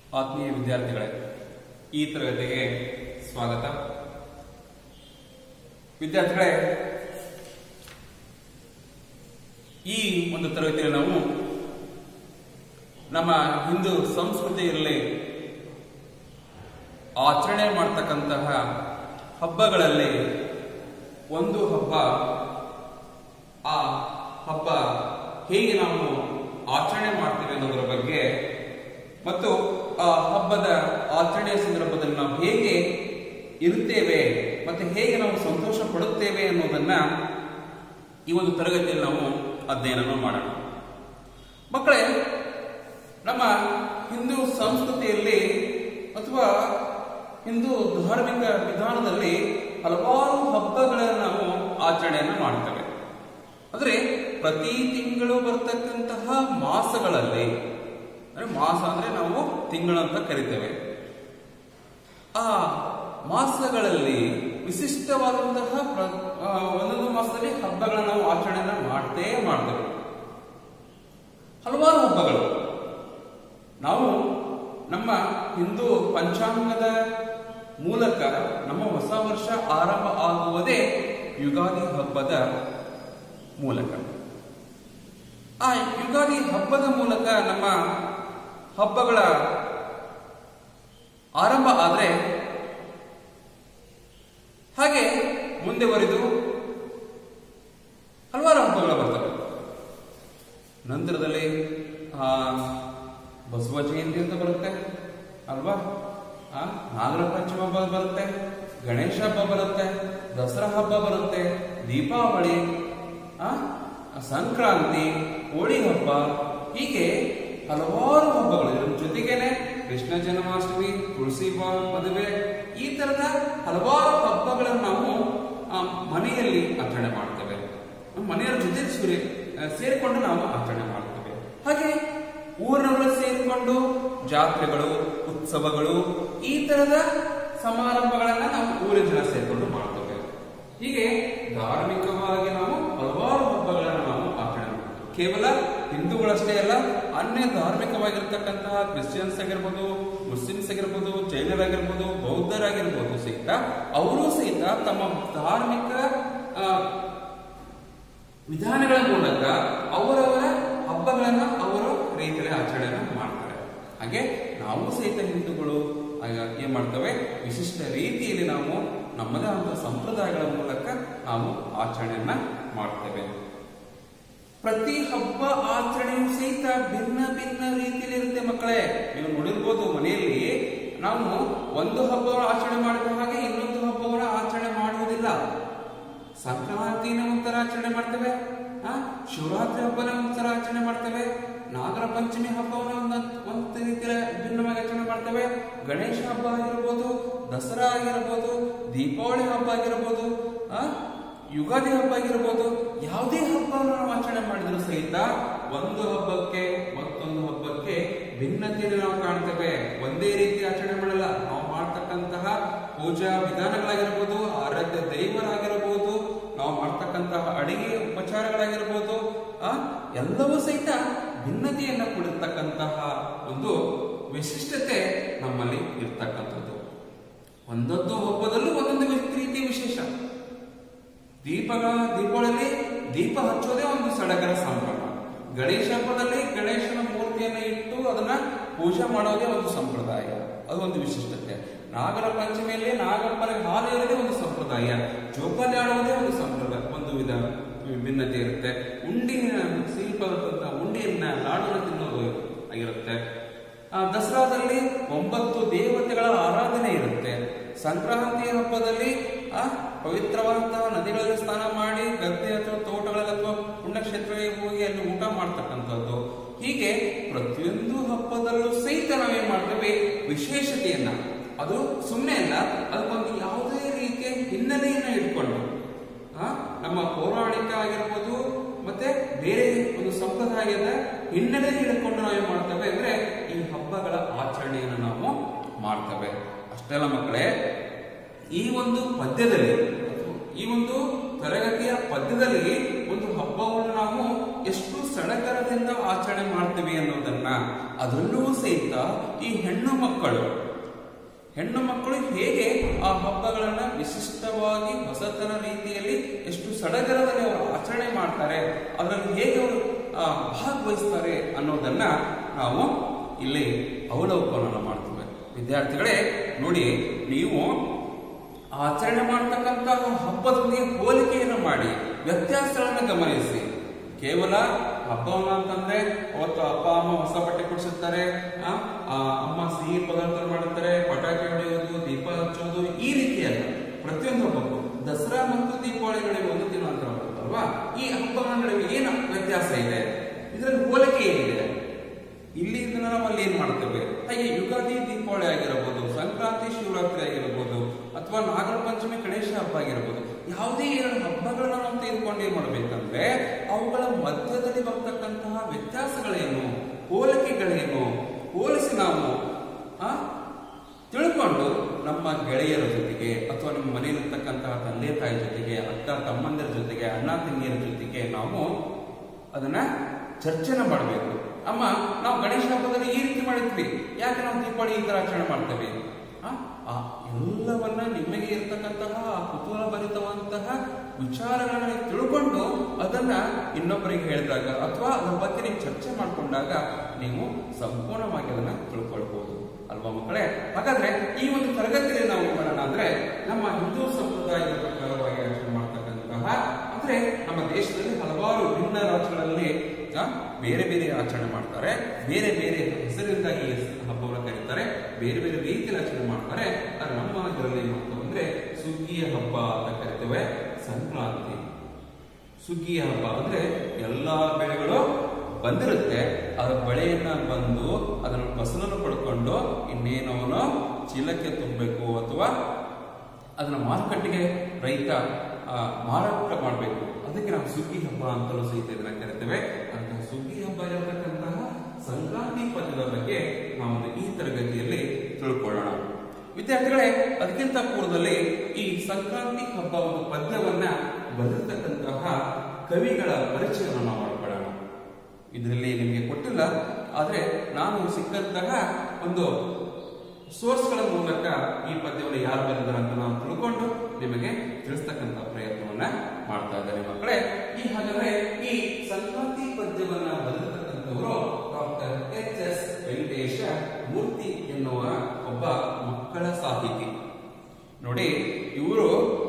ಆತ್ಮೀಯ ವಿದ್ಯಾರ್ಥಿಗಳೇ ಈ ತರಗತಿಗೆ ಸ್ವಾಗತ ವಿದ್ಯಾರ್ಥಿಗಳೇ ಈ ಒಂದು ತರಗತಿಯಲ್ಲಿ ನಾವು ನಮ್ಮ ಹಿಂದೂ ಸಂಸ್ಕೃತಿಯಲ್ಲಿ ಆಚರಣೆ ಮಾಡ್ತಕ್ಕಂತಹ ಹಬ್ಬಗಳಲ್ಲಿ ಒಂದು ಹಬ್ಬ ಆ ಹಬ್ಬ ಹೇಗೆ ನಾವು ಆಚರಣೆ ಮಾಡ್ತೇವೆ ಅನ್ನೋದರ ಬಗ್ಗೆ ಮತ್ತು ಆ ಹಬ್ಬದ ಆಚರಣೆಯ ಸಂದರ್ಭದಲ್ಲಿ ನಾವು ಹೇಗೆ ಇರುತ್ತೇವೆ ಮತ್ತೆ ಹೇಗೆ ನಾವು ಸಂತೋಷ ಪಡುತ್ತೇವೆ ಅನ್ನೋದನ್ನ ಈ ಒಂದು ತರಗತಿಯಲ್ಲಿ ನಾವು ಅಧ್ಯಯನ ಮಾಡೋಣ ಮಕ್ಕಳೇ ನಮ್ಮ ಹಿಂದೂ ಸಂಸ್ಕೃತಿಯಲ್ಲಿ ಅಥವಾ ಹಿಂದೂ ಧಾರ್ಮಿಕ ವಿಧಾನದಲ್ಲಿ ಹಲವಾರು ಹಬ್ಬಗಳನ್ನು ನಾವು ಆಚರಣೆಯನ್ನು ಮಾಡ್ತೇವೆ ಅಂದ್ರೆ ಪ್ರತಿ ತಿಂಗಳು ಬರ್ತಕ್ಕಂತಹ ಮಾಸಗಳಲ್ಲಿ ಅಂದ್ರೆ ಮಾಸ ಅಂದ್ರೆ ನಾವು ತಿಂಗಳಂತ ಕರಿತೇವೆ ಆ ಮಾಸಗಳಲ್ಲಿ ವಿಶಿಷ್ಟವಾದಂತಹ ಪ್ರ- ಆ, ಒಂದೊಂದು ಮಾಸದಲ್ಲಿ ಹಬ್ಬಗಳನ್ನ ನಾವು ಆಚರಣೆಯನ್ನ ಮಾಡ್ತೇ ಮಾಡ್ತೇವೆ ಹಲವಾರು ಹಬ್ಬಗಳು ನಾವು ನಮ್ಮ ಹಿಂದೂ ಪಂಚಾಂಗದ ಮೂಲಕ ನಮ್ಮ ಹೊಸ ವರ್ಷ ಆರಂಭ ಆಗುವುದೇ ಯುಗಾದಿ ಹಬ್ಬದ ಮೂಲಕ ಆ ಯುಗಾದಿ ಹಬ್ಬದ ಮೂಲಕ ನಮ್ಮ ಹಬ್ಬಗಳ ಆರಂಭ ಆದ್ರೆ ಹಾಗೆ ಮುಂದೆವರೆದು ಹಲವಾರು ಹಬ್ಬಗಳು ಬರ್ತವೆ ನಂತರದಲ್ಲಿ ಆ ಬಸವ ಜಯಂತಿ ಅಂತ ಬರುತ್ತೆ ಅಲ್ವಾ ಆ ನಾಗರ ಪಂಚಮ ಹಬ್ಬ ಬರುತ್ತೆ ಗಣೇಶ ಹಬ್ಬ ಬರುತ್ತೆ ದಸರಾ ಹಬ್ಬ ಬರುತ್ತೆ ದೀಪಾವಳಿ ಆ ಸಂಕ್ರಾಂತಿ ಹೋಳಿ ಹಬ್ಬ ಹೀಗೆ ಹಲವಾರು ಹಬ್ಬಗಳು ಇದ್ರ ಜೊತೆಗೇನೆ ಕೃಷ್ಣ ಜನ್ಮಾಷ್ಟಮಿ ತುಳಸಿ ಬ- ಮದುವೆ ಈ ತರದ ಹಲವಾರು ಹಬ್ಬಗಳನ್ನು ನಾವು ಆ, ಮನೆಯಲ್ಲಿ ಆಚರಣೆ ಮಾಡ್ತೇವೆ ನಮ್ಮ ಮನೆಯವರ ಜೊತೆ ಸೂರ್ಯ ಆ, ಸೇರಿಕೊಂಡು ನಾವು ಆಚರಣೆ ಮಾಡ್ತೇವೆ ಹಾಗೆ ಊರಿನವರು ಸೇರಿಕೊಂಡು ಜಾತ್ರೆಗಳು ಉತ್ಸವಗಳು ಈ ತರದ ಸಮಾರಂಭಗಳನ್ನ ನಾವು ಊರಿನ ಜನ ಸೇರಿಕೊಂಡು ಮಾಡ್ತೇವೆ ಹೀಗೆ ಧಾರ್ಮಿಕವಾಗಿ ನಾವು ಹಲವಾರು ಹಬ್ಬಗಳನ್ನು ನಾವು ಆಚರಣೆ ಮಾಡ್ತೇವೆ ಕೇವಲ ಹಿಂದೂಗಳಷ್ಟೇ ಅಲ್ಲ ಅನ್ಯ ಧಾರ್ಮಿಕವಾಗಿರ್ತಕ್ಕಂತಹ ಕ್ರಿಶ್ಚಿಯನ್ಸ್ ಆಗಿರ್ಬೋದು ಮುಸ್ಲಿಮ್ಸ್ ಆಗಿರ್ಬೋದು ಜೈನರಾಗಿರ್ಬೋದು ಬೌದ್ಧರಾಗಿರ್ಬೋದು ಸಹಿತ ಅವರು ಸಹಿತ ತಮ್ಮ ಧಾರ್ಮಿಕ ಆ, ವಿಧಾನಗಳ ಮೂಲಕ ಅವರವರ ಹಬ್ಬಗಳನ್ನ ಅವರು ರೀತಿಯಲ್ಲಿ ಆಚರಣೆಯನ್ನು ಮಾಡ್ತಾರೆ ಹಾಗೆ ನಾವು ಸಹಿತ ಹಿಂದೂಗಳು ಆಗ ಏನ್ ಮಾಡ್ತೇವೆ ವಿಶಿಷ್ಟ ರೀತಿಯಲ್ಲಿ ನಾವು ನಮ್ಮದೇ ಆದ ಸಂಪ್ರದಾಯಗಳ ಮೂಲಕ ನಾವು ಆಚರಣೆಯನ್ನ ಮಾಡ್ತೇವೆ ಪ್ರತಿ ಹಬ್ಬ ಆಚರಣೆಯು ಸಹಿತ ಭಿನ್ನ ಭಿನ್ನ ರೀತಿಯಲ್ಲಿ ಇರುತ್ತೆ ಮಕ್ಕಳೇ ನೀವು ನೋಡಿರ್ಬೋದು ಮನೆಯಲ್ಲಿ ನಾವು ಒಂದು ಹಬ್ಬವನ್ನು ಆಚರಣೆ ಮಾಡಿದ ಹಾಗೆ ಇನ್ನೊಂದು ಹಬ್ಬವನ್ನು ಆಚರಣೆ ಮಾಡುವುದಿಲ್ಲ ಸಂಕ್ರಾಂತಿನ ಒಂಥರ ಆಚರಣೆ ಮಾಡ್ತೇವೆ ಆ ಶಿವರಾತ್ರಿ ಹಬ್ಬನ ಒಂಥರ ಆಚರಣೆ ಮಾಡ್ತೇವೆ ನಾಗರ ಪಂಚಮಿ ಹಬ್ಬವನ್ನು ಒಂದ್- ಒಂದು ರೀತಿಯ ಭಿನ್ನವಾಗಿ ಆಚರಣೆ ಮಾಡ್ತೇವೆ ಗಣೇಶ ಹಬ್ಬ ಆಗಿರ್ಬೋದು ದಸರಾ ಆಗಿರ್ಬೋದು ದೀಪಾವಳಿ ಹಬ್ಬ ಆಗಿರ್ಬೋದು ಆ ಯುಗಾದಿ ಹಬ್ಬ ಆಗಿರ್ಬೋದು ಯಾವುದೇ ಹಬ್ಬವನ್ನು ನಾವು ಆಚರಣೆ ಮಾಡಿದ್ರು ಸಹಿತ ಒಂದು ಹಬ್ಬಕ್ಕೆ ಮತ್ತೊಂದು ಹಬ್ಬಕ್ಕೆ ಭಿನ್ನತೆಯನ್ನು ನಾವು ಕಾಣ್ತೇವೆ ಒಂದೇ ರೀತಿ ಆಚರಣೆ ಮಾಡಲ್ಲ ನಾವು ಮಾಡ್ತಕ್ಕಂತಹ ಪೂಜಾ ವಿಧಾನಗಳಾಗಿರ್ಬೋದು ಆರಾಧ್ಯ ದೈವರಾಗಿರ್ಬೋದು ನಾವು ಮಾಡ್ತಕ್ಕಂತಹ ಅಡಿಗೆ ಉಪಚಾರಗಳಾಗಿರ್ಬೋದು ಆ ಎಲ್ಲವೂ ಸಹಿತ ಭಿನ್ನತೆಯನ್ನ ಕೊಡಿರ್ತಕ್ಕಂತಹ ಒಂದು ವಿಶಿಷ್ಟತೆ ನಮ್ಮಲ್ಲಿ ಇರ್ತಕ್ಕಂಥದ್ದು ಒಂದೊಂದು ಹಬ್ಬದಲ್ಲೂ ಒಂದೊಂದು ರೀತಿಯ ವಿಶೇಷ ದೀಪಗಳ ದೀಪಾವಳಿಯಲ್ಲಿ ದೀಪ ಹಚ್ಚೋದೇ ಒಂದು ಸಡಗರ ಸಂಭ್ರಮ ಗಣೇಶ ಹಬ್ಬದಲ್ಲಿ ಗಣೇಶನ ಮೂರ್ತಿಯನ್ನ ಇಟ್ಟು ಅದನ್ನ ಪೂಜೆ ಮಾಡೋದೇ ಒಂದು ಸಂಪ್ರದಾಯ ಅದು ಒಂದು ವಿಶಿಷ್ಟತೆ ನಾಗರ ಪಂಚಮಿಯಲ್ಲಿ ನಾಗಪ್ಪನಿಗೆ ಹಾಲು ಇರೋದೇ ಒಂದು ಸಂಪ್ರದಾಯ ಜೋಕಾಲಿ ಆಡುವುದೇ ಒಂದು ಸಂಪ್ರದಾಯ ಒಂದು ವಿಧ ಭಿನ್ನತೆ ಇರುತ್ತೆ ಉಂಡಿನ ಸಿಹಿ ಪದಾರ್ಥ ಉಂಡಿಯನ್ನ ಲಾಡುವನ್ನು ತಿನ್ನೋದು ಆಗಿರುತ್ತೆ ಆ ದಸರಾದಲ್ಲಿ ಒಂಬತ್ತು ದೇವತೆಗಳ ಆರಾಧನೆ ಇರುತ್ತೆ ಸಂಕ್ರಾಂತಿ ಹಬ್ಬದಲ್ಲಿ ಆ ಪವಿತ್ರವಾದಂತಹ ನದಿಗಳಲ್ಲಿ ಸ್ನಾನ ಮಾಡಿ ಗದ್ದೆ ಅಥವಾ ತೋಟಗಳಲ್ಲಿ ಅಥವಾ ಪುಣ್ಯಕ್ಷೇತ್ರಗಳಿಗೆ ಹೋಗಿ ಅಲ್ಲಿ ಊಟ ಮಾಡ್ತಕ್ಕಂಥದ್ದು ಹೀಗೆ ಪ್ರತಿಯೊಂದು ಹಬ್ಬದಲ್ಲೂ ಸಹಿತ ನಾವೇನ್ ಮಾಡ್ತೇವೆ ವಿಶೇಷತೆಯನ್ನ ಅದು ಸುಮ್ಮನೆ ಅಲ್ಲ ಅದಕ್ಕೊಂದು ಯಾವುದೇ ರೀತಿಯ ಹಿನ್ನೆಲೆಯನ್ನ ಇಟ್ಕೊಂಡು ಆ, ನಮ್ಮ ಪೌರಾಣಿಕ ಆಗಿರ್ಬೋದು ಮತ್ತೆ ಬೇರೆ ಒಂದು ಸಂಪ್ರದಾಯದ ಹಿನ್ನೆಲೆ ಹಿಡ್ಕೊಂಡು ನಾವೇನ್ ಮಾಡ್ತೇವೆ ಅಂದ್ರೆ ಈ ಹಬ್ಬಗಳ ಆಚರಣೆಯನ್ನು ನಾವು ಮಾಡ್ತೇವೆ ಅಷ್ಟೇ ಅಲ್ಲ ಮಕ್ಕಳೇ ಈ ಒಂದು ಪದ್ಯದಲ್ಲಿ ಅಥವಾ ಈ ಒಂದು ತರಗತಿಯ ಪದ್ಯದಲ್ಲಿ ಒಂದು ಹಬ್ಬವನ್ನು ನಾವು ಎಷ್ಟು ಸಡಗರದಿಂದ ಆಚರಣೆ ಮಾಡ್ತೀವಿ ಅನ್ನೋದನ್ನ ಅದರಲ್ಲೂ ಸಹಿತ ಈ ಹೆಣ್ಣು ಮಕ್ಕಳು ಹೆಣ್ಣು ಮಕ್ಕಳು ಹೇಗೆ ಆ ಹಬ್ಬಗಳನ್ನ ವಿಶಿಷ್ಟವಾಗಿ ಹೊಸತನ ರೀತಿಯಲ್ಲಿ ಎಷ್ಟು ಸಡಗರದಲ್ಲಿ ಅವರು ಆಚರಣೆ ಮಾಡ್ತಾರೆ ಅದರಲ್ಲಿ ಹೇಗೆ ಅವರು ಆ, ಭಾಗವಹಿಸ್ತಾರೆ ಅನ್ನೋದನ್ನ ನಾವು ಇಲ್ಲಿ ಅವಲೋಕನ ಮಾಡ್ತೇವೆ ವಿದ್ಯಾರ್ಥಿಗಳೇ ನೋಡಿ ನೀವು ಆಚರಣೆ ಮಾಡ್ತಕ್ಕಂತಹ ಹಬ್ಬದೊಂದಿಗೆ ಹೋಲಿಕೆಯನ್ನು ಮಾಡಿ ವ್ಯತ್ಯಾಸಗಳನ್ನು ಗಮನಿಸಿ ಕೇವಲ ಹಬ್ಬವನ್ನ ಅಂತಂದ್ರೆ ಅವತ್ತು ಅಪ್ಪ ಅಮ್ಮ ಹೊಸ ಬಟ್ಟೆ ಕೊಡಿಸುತ್ತಾರೆ ಆ, ಆ, ಅಮ್ಮ ಸಿಹಿ ಪದಾರ್ಥ ಮಾಡುತ್ತಾರೆ ಪಟಾಕಿ ಹೊಡೆಯೋದು ದೀಪ ಹಚ್ಚೋದು ಈ ರೀತಿಯಲ್ಲ ಪ್ರತಿಯೊಂದು ಹಬ್ಬಕ್ಕೂ ದಸರಾ ಮತ್ತು ದೀಪಾವಳಿ ನಡುವೆ ಒಂದು ದಿನ ಅಂತ ಬರುತ್ತಲ್ವಾ ಈ ಹಬ್ಬಗಳ ನಡುವೆ ಏನು ವ್ಯತ್ಯಾಸ ಇದೆ ಇದರಲ್ಲಿ ಹೋಲಿಕೆ ಏನಿದೆ ಇಲ್ಲಿಂದ ನಾವು ಅಲ್ಲಿ ಏನ್ ಮಾಡ್ತೇವೆ ಹಾಗೆ ಯುಗಾದಿ ದೀಪಾವಳಿ ಆಗಿರಬಹುದು ಸಂಕ್ರಾಂತಿ ಶಿವರಾತ್ರಿ ಆಗಿರಬಹುದು ಅಥವಾ ನಾಗರ ಪಂಚಮಿ ಗಣೇಶ ಹಬ್ಬ ಆಗಿರಬಹುದು ಯಾವುದೇ ಎರಡು ಹಬ್ಬಗಳನ್ನ ನಾವು ತೆಗೆದುಕೊಂಡು ಏನ್ ಮಾಡ್ಬೇಕಂದ್ರೆ ಅವುಗಳ ಮಧ್ಯದಲ್ಲಿ ಬರ್ತಕ್ಕಂತಹ ವ್ಯತ್ಯಾಸಗಳೇನು ಹೋಲಿಕೆಗಳೇನು ಹೋಲಿಸಿ ನಾವು ಆ ತಿಳ್ಕೊಂಡು ನಮ್ಮ ಗೆಳೆಯರ ಜೊತೆಗೆ ಅಥವಾ ನಿಮ್ಮ ಮನೆಯಲ್ಲಿರ್ತಕ್ಕಂತಹ ತಂದೆ ತಾಯಿ ಜೊತೆಗೆ ಅಕ್ಕ ತಮ್ಮಂದಿರ ಜೊತೆಗೆ ಅಣ್ಣ ತಂಗಿಯರ ಜೊತೆಗೆ ನಾವು ಅದನ್ನ ಚರ್ಚೆನ ಮಾಡಬೇಕು ಅಮ್ಮ ನಾವು ಗಣೇಶ ಹಬ್ಬದಲ್ಲಿ ಈ ರೀತಿ ಮಾಡಿದ್ವಿ ಯಾಕೆ ನಾವು ದೀಪಾವಳಿ ಈ ತರ ಆಚರಣೆ ಮಾಡ್ತೇವೆ ಆ? ಆ ಎಲ್ಲವನ್ನ ನಿಮಗೆ ಇರ್ತಕ್ಕಂತಹ ಆ ಕುತೂಹಲ ಭರಿತವಂತಹ ವಿಚಾರಗಳನ್ನ ನೀವು ತಿಳ್ಕೊಂಡು ಅದನ್ನ ಇನ್ನೊಬ್ಬರಿಗೆ ಹೇಳಿದಾಗ ಅಥವಾ ಅದ್ರ ಬಗ್ಗೆ ನೀವು ಚರ್ಚೆ ಮಾಡಿಕೊಂಡಾಗ ನೀವು ಸಂಪೂರ್ಣವಾಗಿ ಅದನ್ನ ತಿಳ್ಕೊಳ್ಬಹುದು ಅಲ್ವಾ ಮಕ್ಕಳೇ ಹಾಗಾದ್ರೆ ಈ ಒಂದು ತರಗತಿಯಲ್ಲಿ ನಾವು ಮಾಡೋಣ ಅಂದ್ರೆ ನಮ್ಮ ಹಿಂದೂ ಸಂಪ್ರದಾಯದ ಪ್ರಕಾರವಾಗಿ ಆಚರಣೆ ಮಾಡ್ತಕ್ಕಂತಹ ಅಂದ್ರೆ ನಮ್ಮ ದೇಶದಲ್ಲಿ ಹಲವಾರು ಭಿನ್ನ ರಾಜ್ಯಗಳಲ್ಲಿ ಆ, ಬೇರೆ ಬೇರೆ ಆಚರಣೆ ಮಾಡ್ತಾರೆ ಬೇರೆ ಬೇರೆ ಹೆಸರಿಂದ ಈ ಹಬ್ಬವನ್ನು ಕರೀತಾರೆ ಬೇರೆ ಬೇರೆ ರೀತಿಯಲ್ಲಿ ಆಚರಣೆ ಮಾಡ್ತಾರೆ ಆದ್ರೆ ನಮ್ಮ ಇದರಲ್ಲಿ ಏನ್ ಮಾಡ್ತೇವೆ ಅಂದ್ರೆ ಸುಗ್ಗಿಯ ಹಬ್ಬ ಅಂತ ಕರಿತೇವೆ ಸಂಕ್ರಾಂತಿ ಸುಗ್ಗಿಯ ಹಬ್ಬ ಅಂದ್ರೆ ಎಲ್ಲಾ ಬೆಳೆಗಳು ಬಂದಿರುತ್ತೆ ಅದರ ಬೆಳೆಯನ್ನ ಬಂದು ಅದನ್ನ ಫಸಲನ್ನು ಪಡ್ಕೊಂಡು ಇನ್ನೇನು ಅವನು ಚೀಲಕ್ಕೆ ತುಂಬಬೇಕು ಅಥವಾ ಅದನ್ನ ಮಾರುಕಟ್ಟೆಗೆ ರೈತ ಆ, ಮಾರಾಟ ಮಾಡಬೇಕು ಅದಕ್ಕೆ ನಾವು ಸುಗ್ಗಿ ಹಬ್ಬ ಅಂತಲೂ ಸಹಿತ ಇದನ್ನ ಕರಿತೇವೆ ಅಂತಹ ಸುಗ್ಗಿ ಹಬ್ಬ ಇರತಕ್ಕಂತಹ ಸಂಕ್ರಾಂತಿ ಪದ್ಯದ ಬಗ್ಗೆ ನಾವು ಈ ತರಗತಿಯಲ್ಲಿ ತಿಳ್ಕೊಳ್ಳೋಣ ವಿದ್ಯಾರ್ಥಿಗಳೇ ಅದಕ್ಕಿಂತ ಪೂರ್ವದಲ್ಲಿ ಈ ಸಂಕ್ರಾಂತಿ ಹಬ್ಬ ಒಂದು ಪದ್ಯವನ್ನ ಬರೆದಿರ್ತಕ್ಕಂತಹ ಕವಿಗಳ ಪರಿಚಯವನ್ನು ನಾವು ಮಾಡ್ಕೊಳ್ಳೋಣ ಇದರಲ್ಲಿ ನಿಮಗೆ ಕೊಟ್ಟಿಲ್ಲ ಆದ್ರೆ ನಾನು ಸಿಕ್ಕಂತಹ ಒಂದು ಸೋರ್ಸ್ಗಳ ಮೂಲಕ ಈ ಪದ್ಯವನ್ನು ಯಾರು ಬರೆದಾರೆ ಅಂತ ನಾವು ತಿಳ್ಕೊಂಡು ನಿಮಗೆ ತಿಳಿಸ್ತಕ್ಕಂಥ ಪ್ರಯತ್ನವನ್ನ ಮಾಡ್ತಾ ಇದ್ದಾರೆ ಮಕ್ಕಳೇ ಈ ಹಾಗಾದ್ರೆ ಈ ಸಂಕ್ರಾಂತಿ ಪದ್ಯವನ್ನ ಬರೆದಿರ್ತಕ್ಕಂಥವರು doctor H S Venkatesha Murthy ಎನ್ನುವ ಒಬ್ಬ ಮಕ್ಕಳ ಸಾಹಿತಿ ನೋಡಿ ಇವರು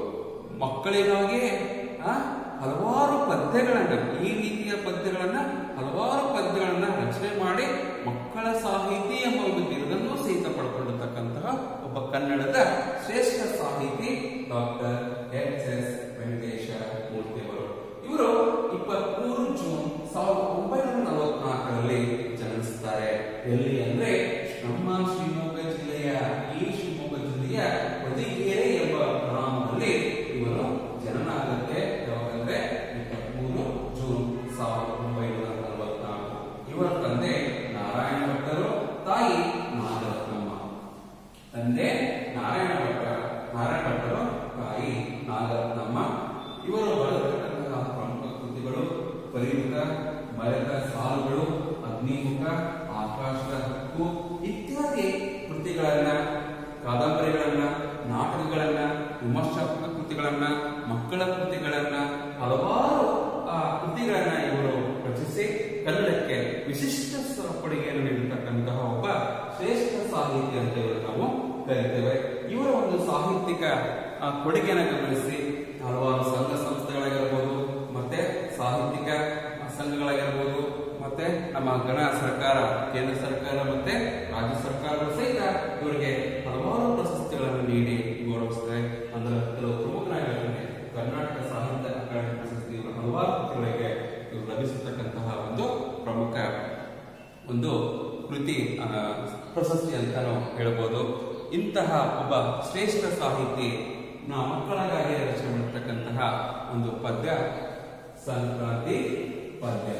ಮಕ್ಕಳಿಗಾಗಿ ಆ, ಹಲವಾರು ಪದ್ಯಗಳನ್ನ ಈ ರೀತಿಯ ಪದ್ಯಗಳನ್ನ ಹಲವಾರು ಪದ್ಯಗಳನ್ನ ರಚನೆ ಮಾಡಿ ಮಕ್ಕಳ ಸಾಹಿತಿ ಎಂಬ ಒಂದು ಬಿರುದನ್ನು ಸಹಿತ ಪಡ್ಕೊಂಡಿರ್ತಕ್ಕಂತಹ ಒಬ್ಬ ಕನ್ನಡದ ಶ್ರೇಷ್ಠ ಸಾಹಿತಿ ಡಾಕ್ಟರ್ ಎಚ್ ಎಸ್ ವೆಂಕಟೇಶ ಮೂರ್ತಿಯವರು ಇವರು ಇಪ್ಪತ್ಮೂರು ಜೂನ್ ಸಾವಿರದ ಒಂಬೈನೂರ ನಲವತ್ನಾಲ್ಕರಲ್ಲಿ ಜನ್ಮಿಸುತ್ತಾರೆ ಎಲ್ಲಿ ಅಂದ್ರೆ ನಮ್ಮ ಶಿವಮೊಗ್ಗ ಜಿಲ್ಲೆಯ ಈ ಶಿವಮೊಗ್ಗ ಜಿಲ್ಲೆಯ ಹೊದಿಗೆರೆ ಎಂಬ ಗ್ರಾಮದಲ್ಲಿ ಇವರು ಜನನ ಆಗುತ್ತೆ ಯಾವಾಗಂದ್ರೆ ಇಪ್ಪತ್ಮೂರು ಜೂನ್ ಸಾವಿರದ ಒಂಬೈನೂರ ನಲವತ್ನಾಲ್ಕು ಇವರ ತಂದೆ ನಾರಾಯಣ ಭಟ್ಟರು ತಾಯಿ ನಾಗರತ್ನಮ್ಮ ತಂದೆ ನಾರಾಯಣ ಭಟ್ಟ ನಾರಾಯಣ ಭಟ್ಟರು ತಾಯಿ ನಾಗರತ್ನಮ್ಮ ಇವರು ಬರೆದಿರತಕ್ಕಂತಹ ಪ್ರಮುಖ ಕೃತಿಗಳು ಪರಿಮುಖ ಮರೆತ ಸಾಲುಗಳು ಅಗ್ನಿಮುಖ ಆಕಾಶದ ಹಕ್ಕು ಇತ್ಯಾದಿ ಕೃತಿಗಳನ್ನ ಕಾದಂಬರಿಗಳನ್ನ ನಾಟಕಗಳನ್ನ ವಿಮರ್ಶಾತ್ಮಕ ಕೃತಿಗಳನ್ನ ಮಕ್ಕಳ ಕೃತಿಗಳನ್ನ ಹಲವಾರು ಆ ಕೃತಿಗಳನ್ನ ಇವರು ರಚಿಸಿ ಕನ್ನಡಕ್ಕೆ ವಿಶಿಷ್ಟ ಸ- ಕೊಡುಗೆಯನ್ನು ನೀಡಿರ್ತಕ್ಕಂತಹ ಒಬ್ಬ ಶ್ರೇಷ್ಠ ಸಾಹಿತಿ ಅಂತ ಇವರು ನಾವು ಕರಿತೇವೆ ಇವರ ಒಂದು ಸಾಹಿತ್ಯಿಕ ಆ, ಕೊಡುಗೆಯನ್ನು ಗಮನಿಸಿ ಹಲವಾರು ಸಂಘ ಸಂಸ್ಥೆಗಳಾಗಿರ್ಬೋದು ಮತ್ತೆ ಸಾಹಿತ್ಯಿಕ ಸಂಘಗಳಾಗಿರ್ಬೋದು ಮತ್ತೆ ನಮ್ಮ ಗಣ ಸರ್ಕಾರ ಕೇಂದ್ರ ಸರ್ಕಾರ ಮತ್ತೆ ರಾಜ್ಯ ಸರ್ಕಾರಗಳು ಸಹಿತ ಇವರಿಗೆ ಹಲವಾರು ಪ್ರಶಸ್ತಿಗಳನ್ನು ನೀಡಿ ಗೌರವಿಸಿದೆ ಅದರ ಕೆಲವು ಪ್ರಮುಖರಾಗಿರ್ತಾರೆ ಕರ್ನಾಟಕ ಸಾಹಿತ್ಯ ಅಕಾಡೆಮಿ ಪ್ರಶಸ್ತಿ ಇವರು ಹಲವಾರು ಕೃತಿಗಳಿಗೆ ಇವರು ಲಭಿಸಿರ್ತಕ್ಕಂತಹ ಒಂದು ಪ್ರಮುಖ ಒಂದು ಕೃತಿ ಆ, ಪ್ರಶಸ್ತಿ ಅಂತ ನಾವು ಹೇಳ್ಬೋದು ಇಂತಹ ಒಬ್ಬ ಶ್ರೇಷ್ಠ ಸಾಹಿತಿ ನಾವು ಮಕ್ಕಳಿಗಾಗಿ ರಚನೆ ಮಾಡಿರ್ತಕ್ಕಂತಹ ಒಂದು ಪದ್ಯ ಸಂಕ್ರಾಂತಿ ಪದ್ಯ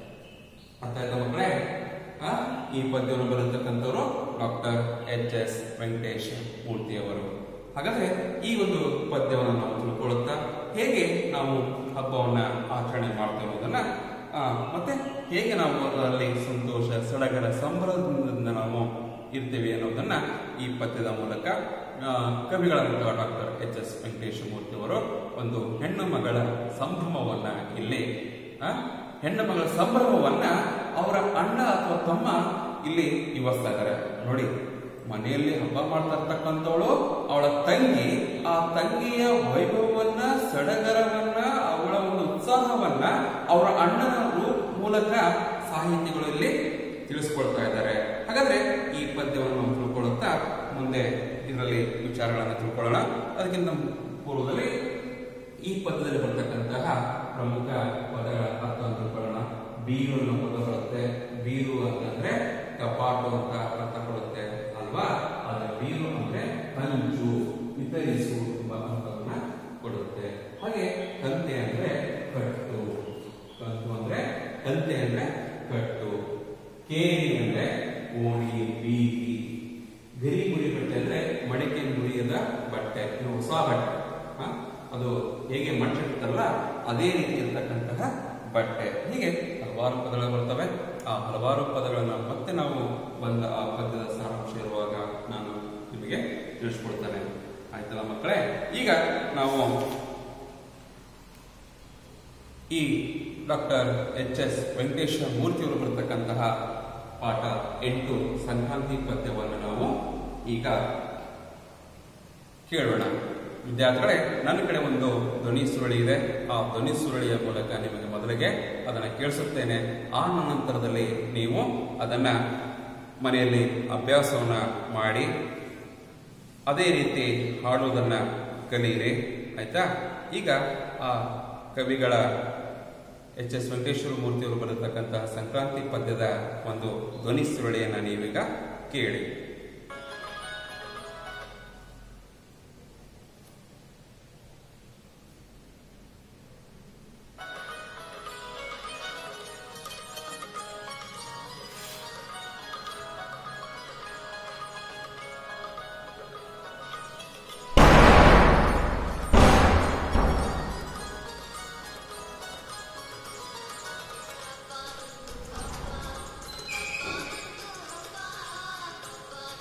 ಅರ್ಥ ಆಯ್ತಾ ಮಕ್ಕಳೇ ಆ, ಈ ಪದ್ಯವನ್ನು ಬರೆದಿರ್ತಕ್ಕಂಥವರು ಡಾಕ್ಟರ್ ಎಚ್ ಎಸ್ ವೆಂಕಟೇಶ್ ಮೂರ್ತಿಯವರು ಹಾಗಾದ್ರೆ ಈ ಒಂದು ಪದ್ಯವನ್ನು ನಾವು ತಿಳ್ಕೊಳ್ಳುತ್ತಾ ಹೇಗೆ ನಾವು ಹಬ್ಬವನ್ನ ಆಚರಣೆ ಮಾಡ್ತೇವೆ ಅನ್ನೋದನ್ನ ಆ, ಮತ್ತೆ ಹೇಗೆ ನಾವು ಅದರಲ್ಲಿ ಸಂತೋಷ ಸಡಗರ ಸಂಭ್ರಮದಿಂದ ನಾವು ಇರ್ತೀವಿ ಅನ್ನೋದನ್ನ ಈ ಪದ್ಯದ ಮೂಲಕ ಆ, ಕವಿಗಳಾದಂತಹ doctor H S Venkatesha Murthy ಅವರು ಒಂದು ಹೆಣ್ಣು ಮಗಳ ಸಂಭ್ರಮವನ್ನ ಇಲ್ಲಿ ಆ, ಹೆಣ್ಣು ಮಗಳ ಸಂಭ್ರಮವನ್ನ ಅವರ ಅಣ್ಣ ಅಥವಾ ತಮ್ಮ ಇಲ್ಲಿ ವಿವರಿಸ್ತಾ ಇದ್ದಾರೆ ನೋಡಿ ಮನೆಯಲ್ಲಿ ಹಬ್ಬ ಮಾಡ್ತಾ ಇರ್ತಕ್ಕಂಥವಳು ಅವಳ ತಂಗಿ ಆ ತಂಗಿಯ ವೈಭವವನ್ನ ಸಡಗರವನ್ನ ಅವಳ ಒಂದು ಉತ್ಸಾಹವನ್ನ ಅವರ ಅಣ್ಣನ ರೂ- ಮೂಲಕ ಸಾಹಿತ್ಯಗಳಲ್ಲಿ ತಿಳಿಸ್ಕೊಳ್ತಾ ಇದ್ದಾರೆ ಹಾಗಾದ್ರೆ ಈ ಪದ್ಯವನ್ನು ನಾವು ತಿಳ್ಕೊಳ್ಳುತ್ತಾ ಮುಂದೆ ಇದರಲ್ಲಿ ವಿಚಾರಗಳನ್ನು ತಿಳ್ಕೊಳ್ಳೋಣ ಅದಕ್ಕಿಂತ ಪೂರ್ವದಲ್ಲಿ ಈ ಪದ್ಯದಲ್ಲಿ ಬರ್ತಕ್ಕಂತಹ ಪ್ರಮುಖ ಪದಗಳ ಅರ್ಥವನ್ನು ತಿಳ್ಕೊಳ್ಳೋಣ ಬೀರು ಅನ್ನೋ ಪದ ಬರುತ್ತೆ ಬೀರು ಅಂತಂದ್ರೆ ಕಪಾಟು ಅಂತ ಅರ್ಥ ಕೊಡುತ್ತೆ ಅಲ್ವಾ ಆದ್ರೆ ಬೀರು ಅಂದ್ರೆ ಹಂಚು ವಿತರಿಸು ಎಂಬ ಅರ್ಥವನ್ನ ಕೊಡುತ್ತೆ ಹಾಗೆ ಕಂತೆ ಅಂದ್ರೆ ಕಟ್ಟು ಕಂತು ಅಂದ್ರೆ ಕಂತೆ ಅಂದ್ರೆ ಕಟ್ಟು ಕೇರಿ ಅಂದ್ರೆ ಓಣಿ ಬೀಗಿ ಗರಿ ಮುರಿ ಬಟ್ಟೆ ಅಂದ್ರೆ ಮಡಿಕೆ ಮುರಿಯದ ಬಟ್ಟೆ ಇದು ಹೊಸ ಬಟ್ಟೆ ಹ? ಅದು ಹೇಗೆ ಮಟ್ಟಿರ್ತಾರಲ್ಲ ಅದೇ ರೀತಿ ಇರತಕ್ಕಂತಹ ಬಟ್ಟೆ ಹೀಗೆ ಹಲವಾರು ಪದಗಳು ಬರ್ತವೆ ಆ ಹಲವಾರು ಪದಗಳನ್ನ ಮತ್ತೆ ನಾವು ಬಂದ ಆ ಪದ್ಯದ ಸಾರಾಂಶ ಇರುವಾಗ ನಾನು ನಿಮಗೆ ತಿಳಿಸ್ಕೊಡ್ತೇನೆ ಆಯ್ತಲ್ಲ ಮಕ್ಕಳೇ ಈಗ ನಾವು ಈ ಡಾಕ್ಟರ್ ಎಚ್ ಎಸ್ ವೆಂಕಟೇಶ್ವರ ಮೂರ್ತಿಯವರು ಬರ್ತಕ್ಕಂತಹ ಪಾಠ ಎಂಟು ಸಂಕ್ರಾಂತಿ ಪದ್ಯವನ್ನು ನಾವು ಈಗ ಕೇಳೋಣ ವಿದ್ಯಾರ್ಥಿಗಳೇ ನನ್ನ ಕಡೆ ಒಂದು ಧ್ವನಿ ಸುರುಳಿ ಇದೆ ಆ ಧ್ವನಿ ಸುರುಳಿಯ ಮೂಲಕ ನಿಮಗೆ ಮೊದಲಿಗೆ ಅದನ್ನು ಕೇಳಿಸುತ್ತೇನೆ ಆ ನಂತರದಲ್ಲಿ ನೀವು ಅದನ್ನ ಮನೆಯಲ್ಲಿ ಅಭ್ಯಾಸವನ್ನ ಮಾಡಿ ಅದೇ ರೀತಿ ಹಾಡುವುದನ್ನ ಕಲಿಯಿರಿ ಆಯ್ತಾ ಈಗ ಆ ಕವಿಗಳ ಎಚ್ ಎಸ್ ವೆಂಕಟೇಶ್ವರ ಮೂರ್ತಿಯವರು ಬರತಕ್ಕಂತಹ ಸಂಕ್ರಾಂತಿ ಪದ್ಯದ ಒಂದು ಧ್ವನಿ ಸುರುಳಿಯನ್ನ ನೀವೀಗ ಕೇಳಿ ಿ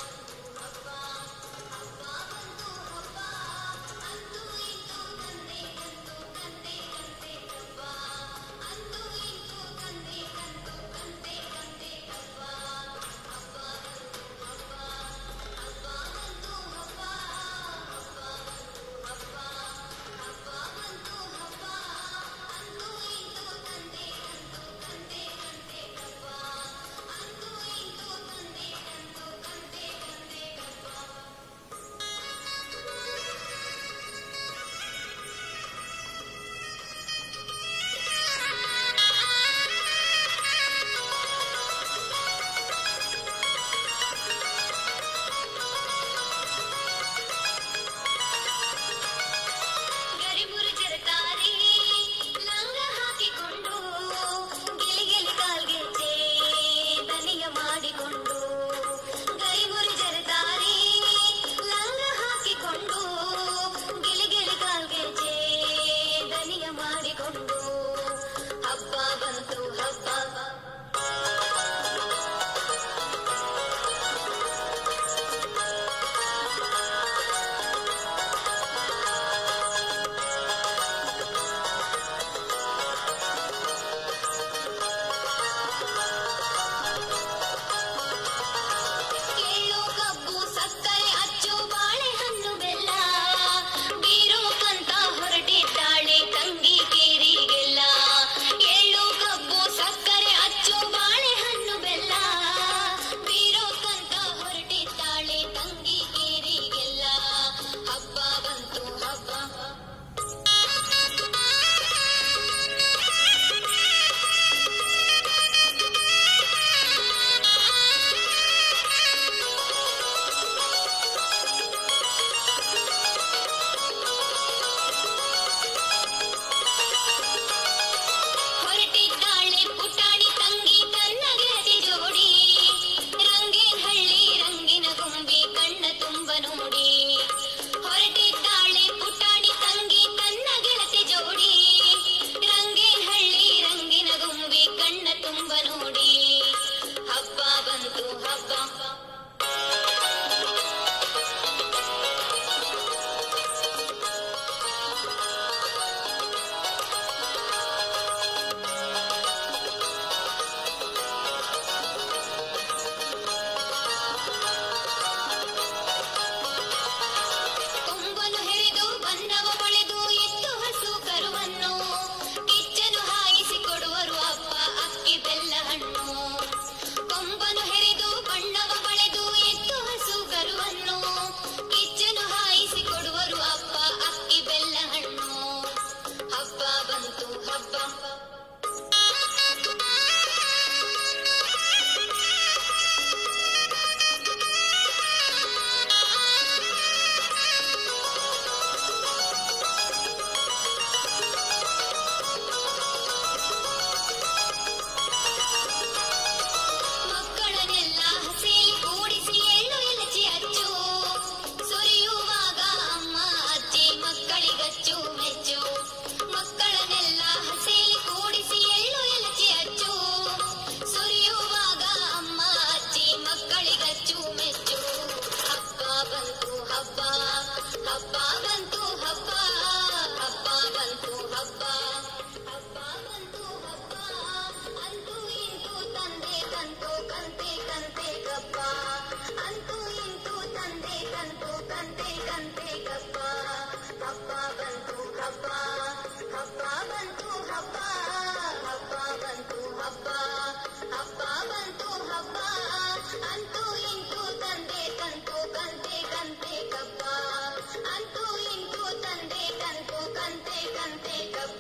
ಹಬ್ಬ ಬಂತು ಹಬ್ಬ ಹಬ್ಬ ಬಂತು ಹಬ್ಬ ಹಬ್ಬ ಬಂತು ಹಬ್ಬ ಅಂತೂ ಇಂತೂ ತಂದೆ ತಂತು ಕಂತೆ ಕಂತೆ ಗಬ್ಬ ಅಂತೂ ಇಂತೂ ತಂದೆ ತಂತು ಕಂತೆ ಕಂತೆ ಗಬ್ಬ ಹಬ್ಬ ಬಂತು ಹಬ್ಬ ಹಬ್ಬ ಬಂತು ಹಬ್ಬ ಹಬ್ಬ ಬಂತು ಹಬ್ಬ ಹಬ್ಬ ಬಂತು ಹಬ್ಬ ಅಂತೂ ಇಂತೂ ತಂದೆ ತಂತು ಕಂತೆ ಕಂತೆ ಗಬ್ಬ ಅಂತೂ ಇಂತೂ ತಂದೆ ತಂತು ಕಂತೆ ಕಂತೆ ಗಬ್ಬ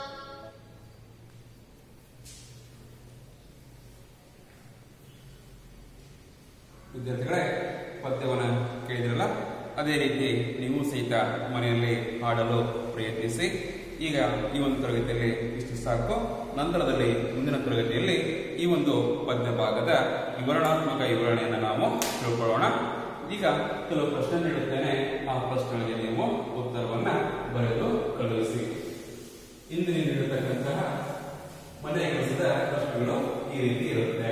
ವಿದ್ಯಾರ್ಥಿಗಳೇ ಪದ್ಯವನ್ನ ಕೇಳಿದ್ರಲ್ಲ ಅದೇ ರೀತಿ ನೀವು ಸಹಿತ ಮನೆಯಲ್ಲಿ ಹಾಡಲು ಪ್ರಯತ್ನಿಸಿ ಈಗ ಈ ಒಂದು ತರಗತಿಯಲ್ಲಿ ಇಷ್ಟು ಸಾಕು ನಂತರದಲ್ಲಿ ಮುಂದಿನ ತರಗತಿಯಲ್ಲಿ ಈ ಒಂದು ಪದ್ಯ ಭಾಗದ ವಿವರಣಾತ್ಮಕ ವಿವರಣೆಯನ್ನು ನಾವು ತಿಳ್ಕೊಳ್ಳೋಣ ಈಗ ಕೆಲವು ಪ್ರಶ್ನೆ ನೀಡುತ್ತೇನೆ ಆ ಪ್ರಶ್ನೆಗಳಿಗೆ ನೀವು ಉತ್ತರವನ್ನ ಬರೆದು ಕಳುಹಿಸಿ ಇಂದು ನೀವು ನೀಡತಕ್ಕಂತಹ ಮನೆಯ ಕೆಲಸದ ಪ್ರಶ್ನೆಗಳು ಈ ರೀತಿ ಇರುತ್ತೆ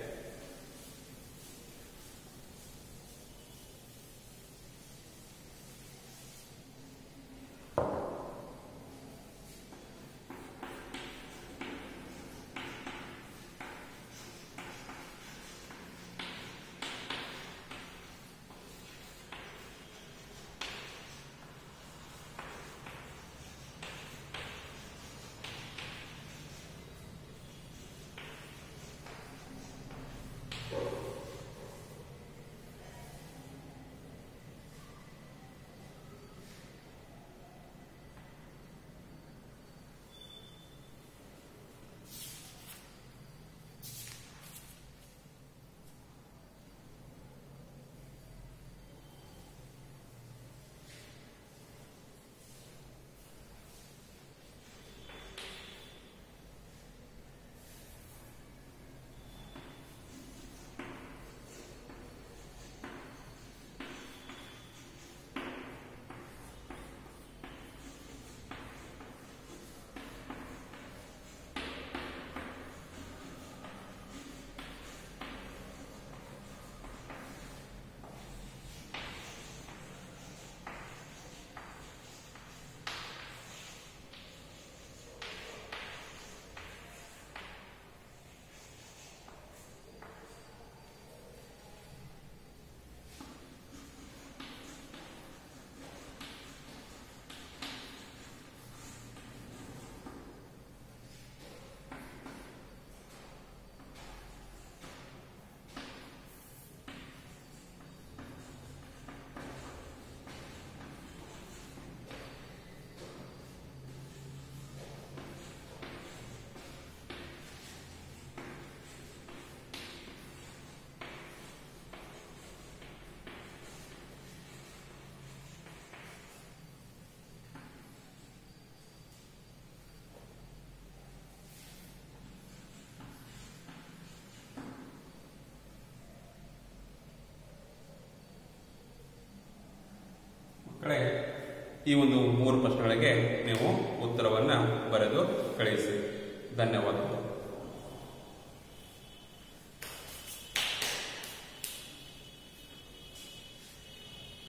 ಮಕ್ಕಳೇ ಈ ಒಂದು ಮೂರು ಪ್ರಶ್ನೆಗಳಿಗೆ ನೀವು ಉತ್ತರವನ್ನು ಬರೆದು ಕಳಿಸಿ ಧನ್ಯವಾದಗಳು